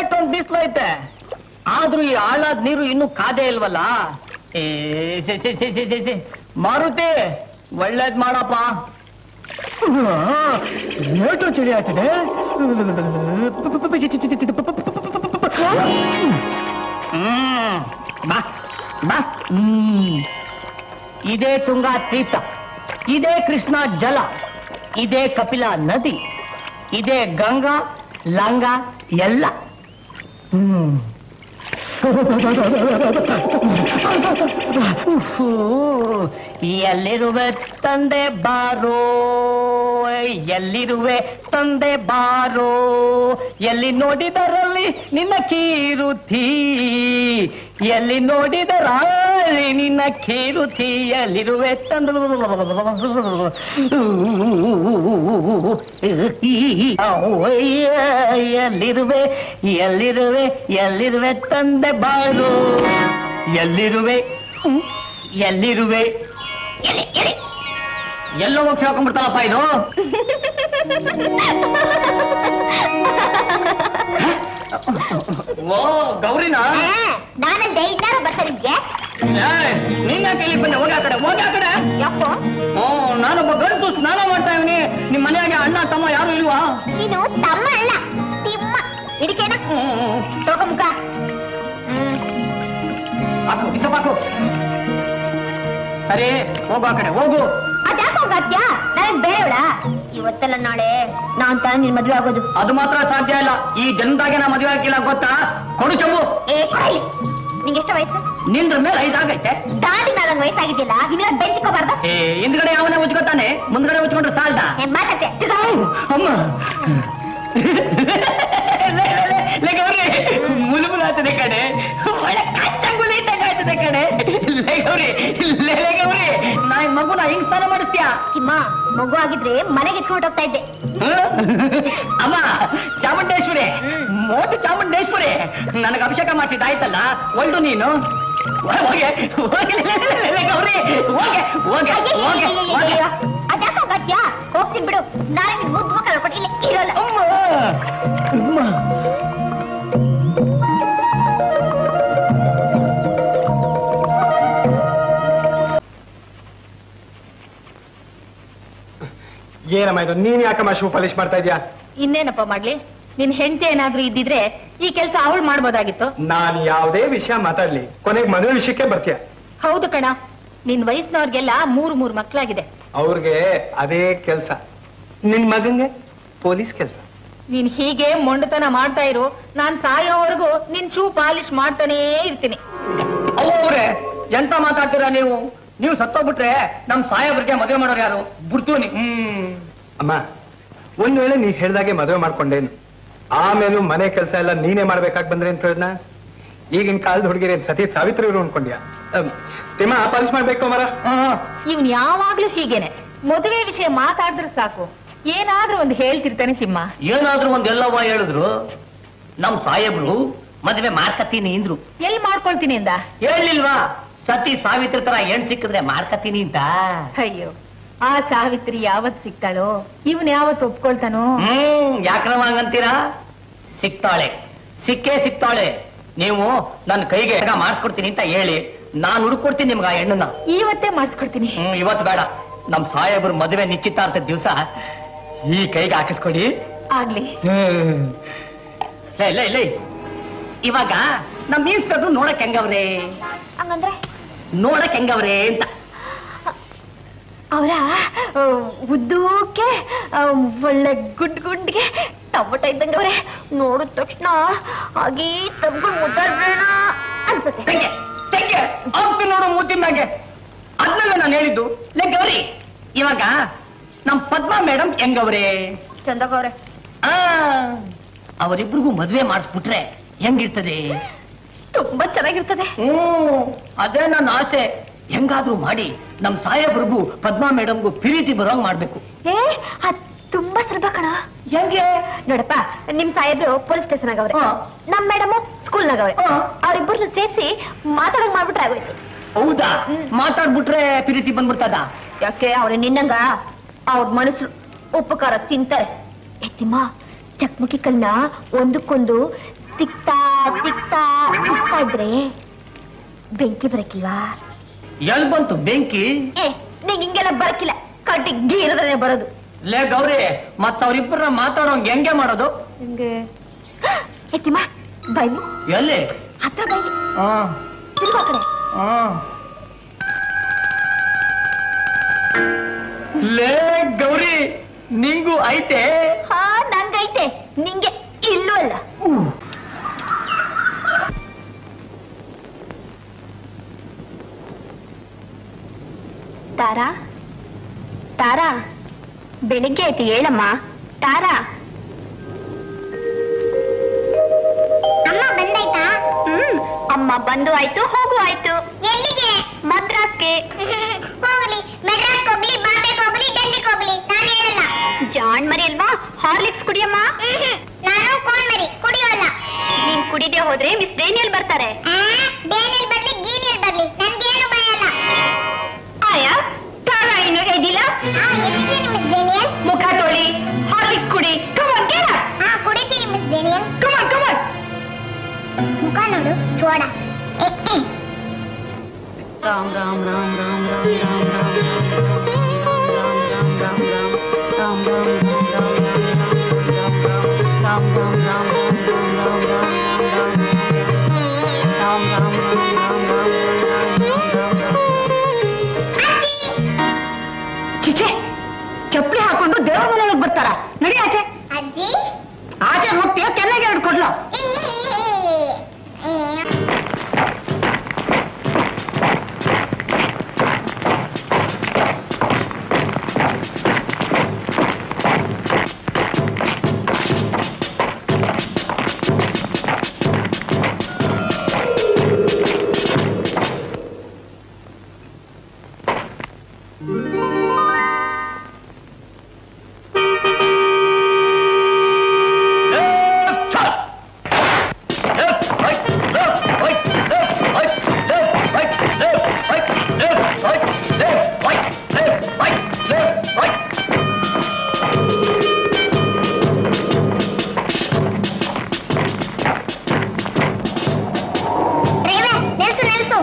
ಎಷ್ಟೊಂದು ಬಿಸಿಲೈತೆ ಆದ್ರೂ ಈ ಆಳಾದ ನೀರು ಇನ್ನೂ ಕಾದೇ ಇಲ್ವಲ್ಲ ಏ ಛೆ, ಛೆ, ಛೆ, ಛೆ, ಛೆ, ಛೆ. ಮಾರುತಿ ಒಳ್ಳೇದ್ ಮಾಡಪ್ಪ ಏಟು ಚಳಿ ಆಗ್ತಿದೆ ಹ್ಮ್ ಬಾ ಬಾ ಹ್ಮ್ ಇದೇ ತುಂಗಾ ತೀರ್ಥ ಇದೇ ಕೃಷ್ಣ ಜಲ ಇದೇ ಕಪಿಲ ನದಿ ಇದೇ ಗಂಗಾ ಲಂಗ ಎಲ್ಲ ಹ್ಮ್ ಉಫ್ಫು, ಎಲ್ಲಿರುವೆ ತಂದೆ ಬಾರೋ ಎಲ್ಲಿರುವೆ ತಂದೆ ಬಾರೋ ಎಲ್ಲಿ ನೋಡಿದರಲ್ಲಿ ನಿನ್ನ ಕೀರುತಿ ಎಲ್ಲಿ ನೋಡಿದರಲ್ಲಿ ನಿನ್ನ ಕೀರುತಿ ಎಲ್ಲಿರುವೆ ತಂದೆ ಎಲ್ಲಿರುವೆ ಎಲ್ಲಿರುವೆ ಎಲ್ಲಿರುವೆ ತಂದೆ ಬಾರೋ ಎಲ್ಲಿರುವೆ ಹ್ಮ್, ಎಲ್ಲಿರುವೆ ಎಲ್ಲಿ ಎಲ್ಲಿ ಎಲ್ಲೋ ಹೋಗಿ ಹಾಕೊಂಡ್ಬಿಡ್ತಾಳಪ್ಪ ಇದು ಓ ಗೌರಿನಾ ನಾನಂದೆ ಇನ್ನಾರ ಬರ್ತಾರೆ ನಿಮ್ಗೆ ನೀನ್ ಯಾಕೆ ಇಲ್ಲಿ ಬಂದೆ ಹೋಗಿ ಆ ಕಡೆ ಹೋಗಿ ಆ ಕಡೆ ಯಾಕೋ ಓ ನಾನೊಬ್ಬ ಗಂಟು ಸ್ನಾನ ಮಾಡ್ತಾ ಇವನಿ ನಿಮ್ ಮನೆಯಾಗೆ ಅಣ್ಣ ತಮ್ಮ ಯಾರು ಇಲ್ವಾ ನೀನು ತಮ್ಮ ಅಲ್ಲ ತಿಮ್ಮ ಇದಕ್ಕೇನ ಹ್ಮ್. ತಗೋ ಮುಖ ಹಾಕು ಕಿತ್ತಪ್ಪ ಹಾಕು ಸರಿ ಹೋಗು ಆ ಕಡೆ ಹೋಗು ಅದ್ಯಾಕೋ ಗಾತ್ಯ ನನಗ್ ಬೇರೆವಳ ಇವತ್ತಲ್ಲ ನಾಳೆ ನಾನ್ ತಾನೇ ನಿನ್ ಮದ್ವೆ ಆಗೋದು ಅದು ಮಾತ್ರ ಸಾಧ್ಯ ಇಲ್ಲ ಈ ಜನ್ಮದಾಗೆ ನಾ ಮದುವೆ ಆಗಿಲ್ಲ ಗೊತ್ತಾ ಕೊಡು ಚಂಬು ಏ ಕೊಡಲಿ ನಿಂಗೆ ಎಷ್ಟು ವಯಸ್ಸು ನಿಂದ್ರ ಮೇಲೆ ಐದಾಗೈತೆ ದಾಡಿ ನಾಲ್ಕು ವಯಸ್ಸಾಗಿದ್ದಿಲ್ಲ ಇನ್ನ ಬೆಂಚಿಕೋಬಾರ್ದು ಏ ಹಿಂದ್ಗಡೆ ಅವನೇ ಉಚ್ಕೋತಾನೆ ಮುಂದ್ಗಡೆ ಉಚ್ಕೊಂಡ್ರೆ ಸಾಲ್ದ ಮಾತತ್ತೆ ಅಮ್ಮ ಗೌರಿ ಮುಲುಮುಲು ಆಗ್ತದೆ ಕಡೆ ಒಳ್ಳೆ ಕಚ್ಚಂಗುಲಿ ಇದ್ದಂಗೆ ಆಗ್ತದೆ ಕಡೆ ಲೇ ಗೌರಿ ಲೇ ಲೇ ಗೌರಿ ನಾ ಈ ಮಗುನ ಹಿಂಗ್ ಸ್ನಾನ ಮಾಡಿಸ್ತೀಯಾ ಚಿಮ್ಮ ಮಗು ಆಗಿದ್ರೆ ಮನೆಗೆ ಇಟ್ಕೊಂಡು ಹೋಗ್ತಾ ಇದ್ದೆ ಅಮ್ಮ ಚಾಮುಂಡೇಶ್ವರಿ ಹ್ಮ್. ಮೋಟು ಚಾಮುಂಡೇಶ್ವರಿ ನನಗೆ ಅಭಿಷೇಕ ಮಾಡ್ತಿದ್ದಾಯ್ತಲ್ಲ ಒಳ್ಳು ನೀನು ಹೋಗೆ ಹೋಗೆ ಲೇ, ಲೇ, ಲೇ, ಲೇ, ಗೌರಿ ಹೋಗೆ ಹೋಗೆ ಹೋಗೆ ಹೋಗೆ ಅದ್ಯಾಕೋ ಗಾತ್ಯ ಹೋಗ್ತೀನಿ ಬಿಡು ನಾಳೆ ನಿನ್ ಮುದ್ದು ಮಕ್ಕಳ ಕೊಟ್ಟಿಲ್ಲ ಇರೋಲ್ಲ ಅಮ್ಮ ಅಮ್ಮ ಏನಮ್ಮ ಇದು ನೀನ್ ಯಾಕಮ್ಮ ಶೂ ಪಾಲಿಶ್ ಮಾಡ್ತಾ ಇದೀಯಾ ಇನ್ನೇನಪ್ಪ ಮಾಡ್ಲಿ ನಿನ್ ಹೆಂಡತಿ ಏನಾದ್ರೂ ಇದ್ದಿದ್ರೆ ಈ ಕೆಲಸ ಅವಳು ಮಾಡ್ಬೋದಾಗಿತ್ತು ನಾನ್ ಯಾವುದೇ ವಿಷಯ ಮಾತಾಡ್ಲಿ ಕೊನೆಗೆ ಮದುವೆ ವಿಷಯಕ್ಕೆ ಬರ್ತೀಯ ಹೌದು ಕಣ ನಿನ್ ವಯಸ್ಸಿನವ್ರಿಗೆಲ್ಲ ಮೂರು ಮೂರು ಮಕ್ಕಳಾಗಿದೆ ಅವ್ರಿಗೆ ಅದೇ ಕೆಲ್ಸ ನಿನ್ ಮಗಂಗೆ ಪೊಲೀಸ್ ಕೆಲ್ಸ ನೀನ್ ಹೀಗೆ ಮೊಂಡತನ ಮಾಡ್ತಾ ಇರು ನಾನ್ ಸಾಯೋವರೆಗೂ ನಿನ್ ಶೂ ಪಾಲಿಶ್ ಮಾಡ್ತಾನೇ ಇರ್ತೀನಿ ಅವ್ರೆ ಎಂತ ಮಾತಾಡ್ತೀರಾ ನೀವು ನೀವು ಸತ್ತೋಗ್ಬಿಟ್ರೆ ನಮ್ ಸಾಹೇಬ್ರಿಗೆ ಮದುವೆ ಮಾಡೋರು ಯಾರು ಬಿಡ್ತೀವಿ ಹ್ಮ್ ಅಮ್ಮ ಒಂದ್ ವೇಳೆ ನೀ ಹೇಳ್ದಾಗೆ ಮದುವೆ ಮಾಡ್ಕೊಂಡೇನು ಆಮೇಲೂ ಮನೆ ಕೆಲಸ ಎಲ್ಲ ನೀನೇ ಮಾಡ್ಬೇಕಾಗ್ ಬಂದ್ರೆ ಅಂತ ಪ್ರಯೋಜನ ಈಗಿನ ಕಾಲದ ಹುಡುಗಿರಿ ಸತಿ ಸಾವಿತ್ರಿ ಇರು ಅನ್ಕೊಂಡ್ಯಾ ಅಮ್, ತಿಮ್ಮ ಪಾಲಿಶ್ ಮಾಡ್ಬೇಕು ಮರ ಇವ್ನ್ ಯಾವಾಗ್ಲೂ ಹೀಗೇನೆ ಮದುವೆ ವಿಷಯ ಮಾತಾಡಿದ್ರೆ ಸಾಕು ಏನಾದ್ರೂ ಒಂದು ಹೇಳ್ತಿರ್ತಾನೆ ಸಿಂಹ ಏನಾದ್ರೂ ಒಂದೆಲ್ಲವ ಹೇಳಿದ್ರು ನಮ್ ಸಾಹೇಬ್ರು ಮದುವೆ ಮಾಡ್ಕತೀನಿ ಅಂದ್ರು ಎಲ್ ಮಾಡ್ಕೊಳ್ತೀನಿ ಅಂದ ಹೇಳಿಲ್ವಾ ಸತಿ ಸಾವಿತ್ರಿ ತರ ಹೆಣ್ ಸಿಕ್ಕಿದ್ರೆ ಮಾಡ್ಕತೀನಿ ಅಂತ ಅಯ್ಯೋ ಆ ಸಾವಿತ್ರಿ ಯಾವತ್ ಸಿಗ್ತಾಳೋ ಇವನ್ ಯಾವತ್ ಒಪ್ಕೊಳ್ತಾನೋ ಹ್ಮ್ ಯಾಕ್ರವ ಹಂಗಂತೀರಾ ಸಿಗ್ತಾಳೆ ಸಿಕ್ಕೇ ಸಿಗ್ತಾಳೆ ನೀವು ನನ್ನ ಕೈಗೆ ಮಾಡಿಸ್ಕೊಡ್ತೀನಿ ಅಂತ ಹೇಳಿ ನಾನ್ ಹುಡುಕೊಡ್ತೀನಿ ನಿಮ್ಗೆ ಆ ಹೆಣ್ಣನ್ನ ಇವತ್ತೇ ಮಾಡಿಸ್ಕೊಡ್ತೀನಿ ಹ್ಮ್ ಇವತ್ತು ಬೇಡ ನಮ್ ಸಾಹೇಬ್ರು ಮದುವೆ ನಿಶ್ಚಿತಾರ್ಥ ದಿವಸ ಈ ಕೈಗೆ ಹಾಕಿಸ್ಕೊಡಿ ಆಗ್ಲಿ ಲೇ ಲೇ ಲೇ ಇವಾಗ ನಮ್ ಇನ್ಸ್ಪೆಕ್ಟ್ರು ನೋಡಕ್ ಹೆಂಗವ್ರೆ ಹಂಗಂದ್ರೆ ನೋಡಕ್ ಹೆಂಗವ್ರೆ ಅಂತ ಅವರ ಉದ್ದಕ್ಕೆ ಆ, ಒಳ್ಳೆ ಗುಡ್ ಗುಡ್ಗೆ ಟೊಮೊಟೊ ಇದ್ದಂಗೆ ಅವ್ರೆ ನೋಡಿದ ತಕ್ಷಣ ಹಾಗೆ ತಬ್ಕೊಂಡು ಮುದ್ದಾಡ್ಬೇಡ ಅನ್ಸುತ್ತೆ ತೆಗೆ ತೆಗೆ ಹೋಗ್ತಿ ನೋಡು ಮೂತಿ ಮ್ಯಾಗೆ ಅದ್ನಲ್ಲ ನಾನು ಹೇಳಿದ್ದು ಲೇ ಗೌರಿ ಇವಾಗ ನಮ್ ಪದ್ಮಾ ಮೇಡಮ್ ಹೆಂಗವ್ರೆ ಚಂದಗವ್ರೆ ಆ ಅವರಿಬ್ರಿಗೂ ಮದ್ವೆ ಮಾಡಿಸ್ಬಿಟ್ರೆ ಹೆಂಗಿರ್ತದೆ ತುಂಬಾ ಚೆನ್ನಾಗಿರ್ತದೆ ಹ್ಮ್ ಅದೇ ನನ್ನ ಆಸೆ ಹೆಂಗಾದ್ರೂ ಮಾಡಿ ನಮ್ ಸಾಹೇಬ್ರಿಗೂ ಪದ್ಮಾ ಮೇಡಮ್ಗೂ ಪ್ರೀತಿ ಬರೋಂಗ್ ಮಾಡ್ಬೇಕು ಏ ಅದ್ ತುಂಬಾ ಸುಲಭ ಕಣ ಹೆಂಗೆ ನೋಡಪ್ಪ ನಿಮ್ ಸಾಹೇಬ್ರು ಪೊಲೀಸ್ ಸ್ಟೇಷನ್ ಆಗವ್ರೆ ಹಾ. ನಮ್ ಮೇಡಮ್ ಸ್ಕೂಲ್ನಾಗವ್ರೆ ಹಾ. ಅವ್ರಿಬ್ಬರನ್ನು ಸೇರಿಸಿ ಮಾತಾಡಕ್ ಮಾಡ್ಬಿಟ್ರೆ ಆಗೋಯ್ತು ಹೌದಾ ಹ್ಮ್. ಮಾತಾಡ್ಬಿಟ್ರೆ ಪ್ರೀತಿ ಬಂದ್ಬಿಡ್ತದ ಯಾಕೆ ಅವ್ರ ನಿನ್ನಂಗ ಅವ್ರ ಮನಸ್ಸು ಉಪ್ಪು ಖಾರ ತಿಂತಾರೆ ಎತ್ತಿಮ್ಮ ಚಕ್ಮುಕಿ ಕಲ್ನ ಒಂದಕ್ಕೊಂದು ತಿಕ್ತಾ ತಿಕ್ತಾ ತಿಕ್ತಾ ಇದ್ರೆ ಬೆಂಕಿ ಬರಕ್ಕಿಲ್ವಾ ಎಲ್ ಬಂತು ಬೆಂಕಿ ಏ ನಿಂಗೆ ಹಿಂಗೆಲ್ಲ ಬರಕ್ಕಿಲ್ಲ ಕಟ್ಟಿ ಗೀರದ್ರೆ ಬರೋದು ಲೇ ಗೌರಿ ಮತ್ತ ಅವ್ರಿಬ್ಬರನ್ನ ಮಾತಾಡೋಂಗ್ ಹೆಂಗೆ ಮಾಡೋದು ನಿಂಗೆ ಎತ್ತಿಮ್ಮ ಬೈಲಿ ಎಲ್ಲಿ ಹತ್ರ ಬೈಲಿ ಆ, ತಿರ್ಗೋ ಆ ಕಡೆ ಆ. ಲೇ ಗೌರಿ ನಿಂಗೂ ಐತೆ ಹಾ ನಂಗೈತೆ ನಿಂಗೆ ಇಲ್ಲೂ ಅಲ್ಲ ತಾರಾ ತಾರಾ ಬೆಳಿಗ್ಗೆ ಆಯ್ತು ಹೇಳಮ್ಮ ತಾರಾ ಅಮ್ಮ ಬಂದಾಯ್ತಾ ಹ್ಮ್ ಅಮ್ಮ ಬಂದು ಆಯ್ತು ಹೋಗು ಆಯ್ತು ಎಲ್ಲಿಗೆ ಮದ್ರಾಸ್ಗೆ ಹೋಗ್ಲಿ ಮೆಡ್ರಾಸ್ ಹೋಗ್ಲಿ ಬಾಂಬೆಗೆ ಹೋಗ್ಲಿ ಡೆಲ್ಲಿಗೆ ಹೋಗ್ಲಿ ನಾನು ಹೇಳಲ್ಲ ಜಾಣ್ ಮರಿ ಅಲ್ವಾ ಹಾರ್ಲಿಕ್ಸ್ ಕುಡಿಯಮ್ಮ ನಾನು ಕೋನ್ ಮರಿ ಕುಡಿಯೋಲ್ಲ ನೀನ್ ಕುಡಿದೆ ಹೋದ್ರೆ ಮಿಸ್ ಡೇನಿಯಲ್ ಬರ್ತಾರೆ ಡೇನಿಯಲ್ ಬರ್ಲಿ ಗೀನಿಯಲ್ ಬರ್ಲಿ ನನ್ಗೇನು ಭಯ ಅಲ್ಲ ಆಯಾ ತಾರಾ ಇನ್ನು ಎದ್ದಿಲ್ಲ ಮುಖ ತೊಳಿ ಹಾರ್ಲಿಕ್ಸ್ ಕುಡಿ ಕಮಾನ್ ಗೇಟ್ ಹಾ ಕುಡಿತೀನಿ ಮಿಸ್ ಡೇನಿಯಲ್ ಕಮಾನ್ ಕಮಾನ್ ಮುಖ ನೋಡು ಸೋಡಾ ಚಿಚೆ ಚಪ್ಪಲಿ ಹಾಕೊಂಡು ದೇವರ ಮನೆಯೊಳಗೆ ಬರ್ತಾರ ನಡಿ ಆಚೆ ಅಜ್ಜಿ ಆಚೆ ಹೋಗ್ತೀಯ ಕೆನ್ನೆಗೆ ಎರಡು ಕೊಡ್ಲು ಡ್ರೈವರ್ ನಿಲ್ಸು ನಿಲ್ಸು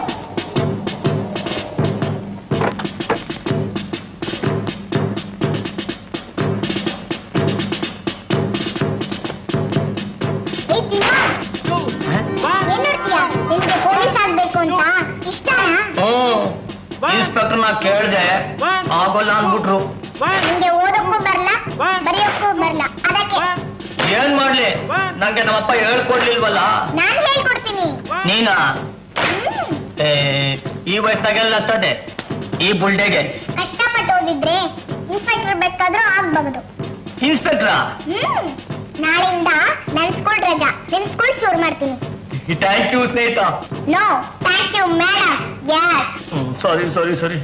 ಏ ತಿಮ್ಮ, ಏನ್ ನೋಡ್ತೀಯ ನಿನ್ಗೆ ಪೊಲೀಸ್ ಆಗ್ಬೇಕು ಅಂತ ಇಷ್ಟನಾ ಇನ್ಸ್ಪೆಕ್ಟರ್ ನಾ ಕೇಳ್ದೆ ಆಗೋಲ್ಲ ಅನ್ಬಿಟ್ರು ನಿಂಗೆ ಓದಕ್ಕೂ ಬರ್ಲ ಬರೆಯೋಕ್ಕೂ ಬರ್ಲ ಅದಕ್ಕೆ ಏನ್ ಮಾಡ್ಲಿ ನಂಗೆ ನಮ್ಮಪ್ಪ ಹೇಳ್ಕೊಡ್ಲಿಲ್ವಲ್ಲ ನಾನ್ ಹೇಳ್ಕೊಡ್ತೀನಿ ನೀನಾ ಹ್ಮ್. ಏ, ಈ ವಯಸ್ಸಾಗೆಲ್ಲ ತದೆ ಈ ಬುಲ್ಡೆಗೆ ಕಷ್ಟಪಟ್ಟು ಓದಿದ್ರೆ ಇನ್ಸ್ಪೆಕ್ಟರ್ ಬೇಕಾದ್ರೂ ಆಗ್ಬಹುದು ಇನ್ಸ್ಪೆಕ್ಟ್ರಾ ಹ್ಮ್ ನಾಳೆಯಿಂದ ನನ್ ಸ್ಕೂಲ್ ರಜಾ ನಿನ್ ಸ್ಕೂಲ್ ಶುರು ಮಾಡ್ತೀನಿ ಥ್ಯಾಂಕ್ ಯು ಸ್ನೇಹಿತ no thank you madam yes sorry sorry sorry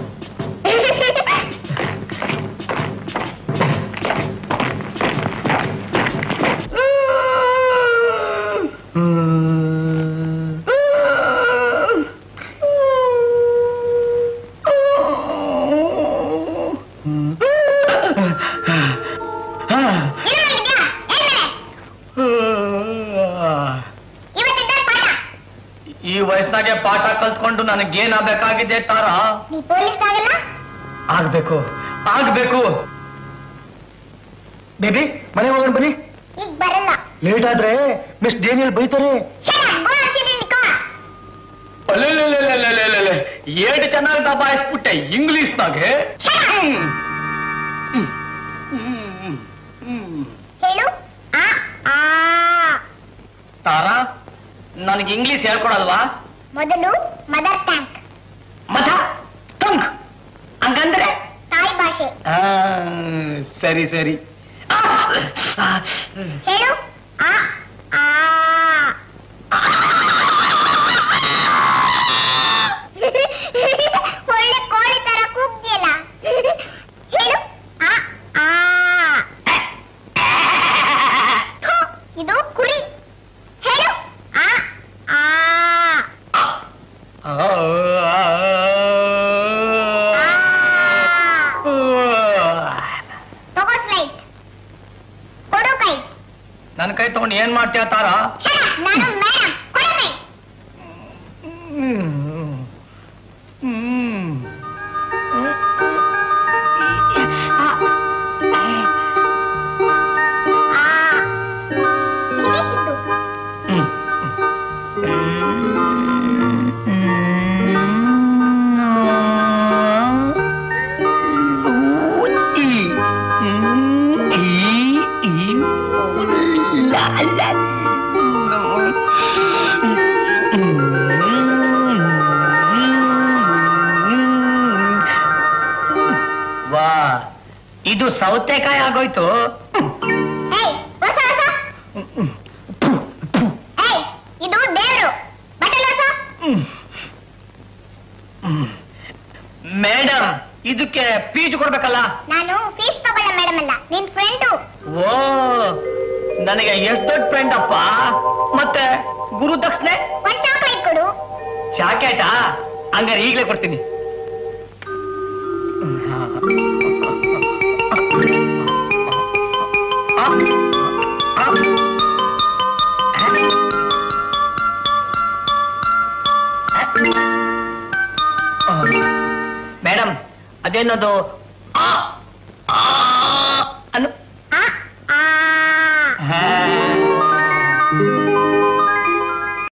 ಇವತ್ತಿದ್ದ ಪಾಠ ಈ ವಯಸ್ಸಿನಾಗೆ ಪಾಠ ಕಲ್ತ್ಕೊಂಡು ನನಗೇನಾಗಬೇಕಾಗಿದೆ ತಾರ ನೀ ಪೊಲೀಸ್ ಆಗಲ್ಲ ಆಗ್ಬೇಕು ಆಗ್ಬೇಕು ಬೇಬಿ ಮನೆ ಹೋಗೋಣ ಬನ್ನಿ ಈಗ ಬರಲ್ಲ ಲೇಟ್ ಆದ್ರೆ ಮಿಸ್ ಡೇನಿಯಲ್ ಬೈತಾರೆ Shut up, go and sit in the car. ಅಲೆಲೆಲೆಲೆಲೆಲೆಲೆ, ಏಟ್ ಚೆನ್ನಾಗಿ ದಬಾಯಿಸ್ಬಿಟ್ಟೆ ಇಂಗ್ಲಿಷ್ನಾಗೆ Shut up. ಹ್ಮ್. ಹ್ಮ್. ಹ್ಮ್. ಹೇಳು ಆ ಆ ತಾರಾ ನನಗೆ ಇಂಗ್ಲಿಷ್ ಹೇಳ್ಕೊಡಲ್ವಾ ಮೊದಲು ಮದರ್ ಟ್ಯಾಂಕ್ ಮತ ತಂಕ್ ಹಂಗಂದ್ರೆ ತಾಯಿ ಭಾಷೆ ಆ, ಸರಿ ಸರಿ ಆ, ಆ, ಹೇಳು ಆ ಆ ಒಳ್ಳೆ ಕೋಳಿ ತರ ಕೂಗ್ತಿಯಲ್ಲ ಹೇಳು ಆ ಆ ಥು, ಇದು ಕುರಿ ಹೇಳು ಆ ಆ ಆ, ಆ, ಆ. ತಗೋ ಸ್ಲೈಟ್ ಕೊಡು ಕೈ ನನ್ನ ಕೈ ತಗೊಂಡು ಇಟ್ಕೊಂಡು ಏನ್ ಮಾಡ್ತೀಯ ತಾರ Shut up, ನಾನು ಮೇಡಮ್ ಕೊಡಮೆ ಆ ಇದೇನಿದು? ವಾ ಇದು ಸೌತೆಕಾಯಿ ಆಗೋಯ್ತು ಏಯ್ ಹೊಸ ಹೊಸ ಏಯ್ ಇದು ದೇವ್ರು ಬಟ್ಟೆ ಹೊಸ ಮೇಡಮ್ ಇದಕ್ಕೆ ಪೀಜ್ ಕೊಡ್ಬೇಕಲ್ಲ ನಾನು ಫೀಸ್ ತಗೊಳ್ಳ ಮೇಡಮ್ ಅಲ್ಲ ನಿನ್ ಫ್ರೆಂಡು ಓ ನನಗೆ ಎಷ್ಟು ದೊಡ್ಡ ಫ್ರೆಂಡ್ ಅಪ್ಪ ಮತ್ತೆ ಗುರು ದಕ್ಷಿಣೆ ಒಂದ್ ಚಾಕ್ಲೇಟ್ ಕೊಡು ಜಾಕೆಟಾ ಹಂಗಾರೆ ಈಗಲೇ ಕೊಡ್ತೀನಿ ಆ, ಆ, ಆ. ಮೇಡಮ್ ಅದೇನದು ಆ, ಆ, ಅನ್ನು ಆ ಆ ಹಾ